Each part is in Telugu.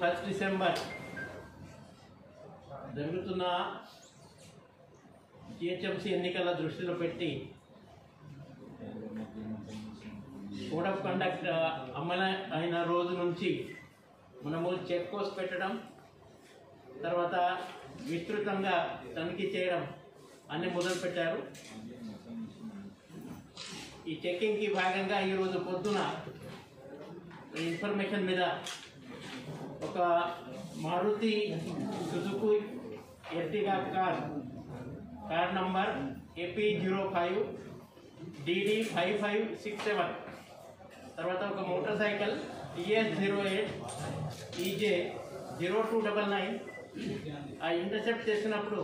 ఫస్ట్ డిసెంబర్ జరుగుతున్న జిహెచ్ఎంసీ ఎన్నికల దృష్టిలో పెట్టి కోడ్ ఆఫ్ కండక్ట్ అమలు అయిన రోజు నుంచి మనము చెక్ పోస్ట్ పెట్టడం తర్వాత విస్తృతంగా తనిఖీ చేయడం అన్ని మొదలుపెట్టారు ఈ చెక్కింగ్కి భాగంగా ఈరోజు పొద్దున ఈ ఇన్ఫర్మేషన్ మీద ఒక Maruti Suzuki Ertiga car car number AP zero five DD five five six seven తర్వాత ఒక motorcycle TS zero eight EJ zero two double nine ఆ ఇంటర్సెప్ట్ చేసినప్పుడు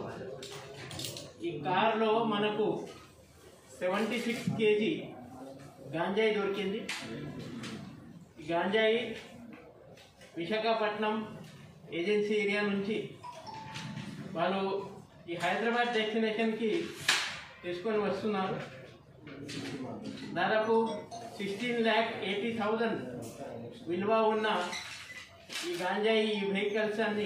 ఈ కార్లో మనకు సెవెంటీ సిక్స్ కేజీ గాంజాయి దొరికింది ఈ గాంజాయి విశాఖపట్నం ఏజెన్సీ ఏరియా నుంచి వాళ్ళు ఈ హైదరాబాద్ డెస్టినేషన్కి తీసుకొని వస్తున్నారు దాదాపు సిక్స్టీన్ ల్యాక్ ఎయిటీ థౌజండ్ విలువ ఉన్న ఈ గాంజాయి ఈ వెహికల్స్ అన్ని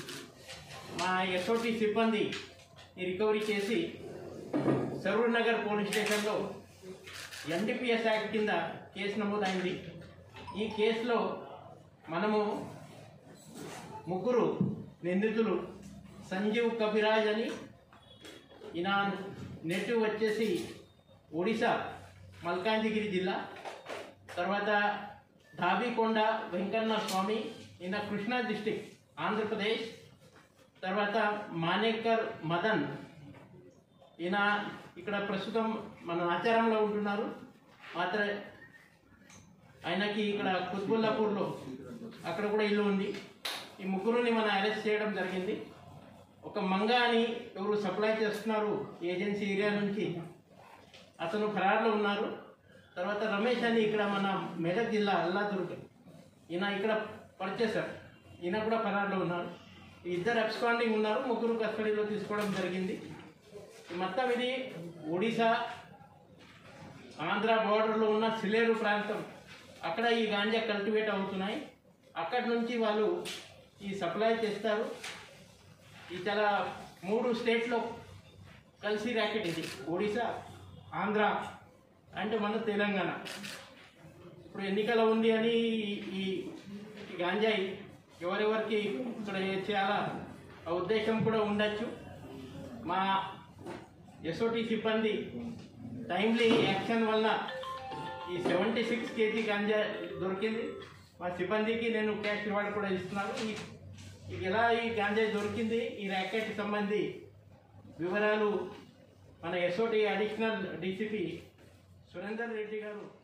మా ఎస్ఓటి సిబ్బంది ఈ రికవరీ చేసి సరూర్ నగర్ పోలీస్ స్టేషన్లో ఎన్డీపీఎస్ యాక్ట్ కింద కేసు నమోదైంది ఈ కేసులో మనము ముగ్గురు నిందితులు సంజీవ్ కబిరాజ్ అని ఈయన నెటివ్ వచ్చేసి ఒడిశా మల్కాంజిగిరి జిల్లా తర్వాత ధాబీకొండ వెంకన్న స్వామి ఈయన కృష్ణా డిస్టిక్ ఆంధ్రప్రదేశ్ తర్వాత మానేకర్ మదన్ ఈయన ఇక్కడ ప్రస్తుతం మన ఆచారంలో ఉంటున్నారు మాత్ర ఆయనకి ఇక్కడ కుత్బుల్లాపూర్లో అక్కడ కూడా ఇల్లు ఉంది ఈ ముగ్గురుని మనం అరెస్ట్ చేయడం జరిగింది ఒక మంగ అని ఎవరు సప్లై చేస్తున్నారు ఏజెన్సీ ఏరియా నుంచి అతను ఫరార్లో ఉన్నారు తర్వాత రమేష్ అని ఇక్కడ మన మెదక్ జిల్లా అల్లాదుర్గ్ ఈయన ఇక్కడ పర్చేసర్ ఈయన కూడా ఫరార్లో ఉన్నారు ఈ ఇద్దరు అబ్స్కాండింగ్ ఉన్నారు ముగ్గురు కస్టడీలో తీసుకోవడం జరిగింది ఈ మొత్తం ఇది ఒడిశా ఆంధ్ర బార్డర్లో ఉన్న సిలేరు ప్రాంతం అక్కడ ఈ గాంజా కల్టివేట్ అవుతున్నాయి అక్కడి నుంచి వాళ్ళు ఈ సప్లై చేస్తారు ఈ చాలా మూడు స్టేట్లో కలిసి ర్యాకెట్ ఇది ఒడిశా ఆంధ్ర అంటే మన తెలంగాణ ఇప్పుడు ఎన్నికల ఉంది అని ఈ- ఈ ఈ గాంజాయి ఎవరెవరికి ఇక్కడ చేయాలా ఆ ఉద్దేశం కూడా ఉండొచ్చు మా ఎస్ఓటి సిబ్బంది టైమ్లీ యాక్షన్ వల్ల ఈ సెవెంటీ సిక్స్ కేజీ గంజా దొరికింది మా సిబ్బందికి నేను క్యాష్ రివార్డ్ కూడా ఇస్తున్నాను ఈ ఈ ఎలా ఈ గాంజా దొరికింది ఈ ర్యాకెట్ సంబంధి వివరాలు మన SOT additional DCP Surender Reddy గారు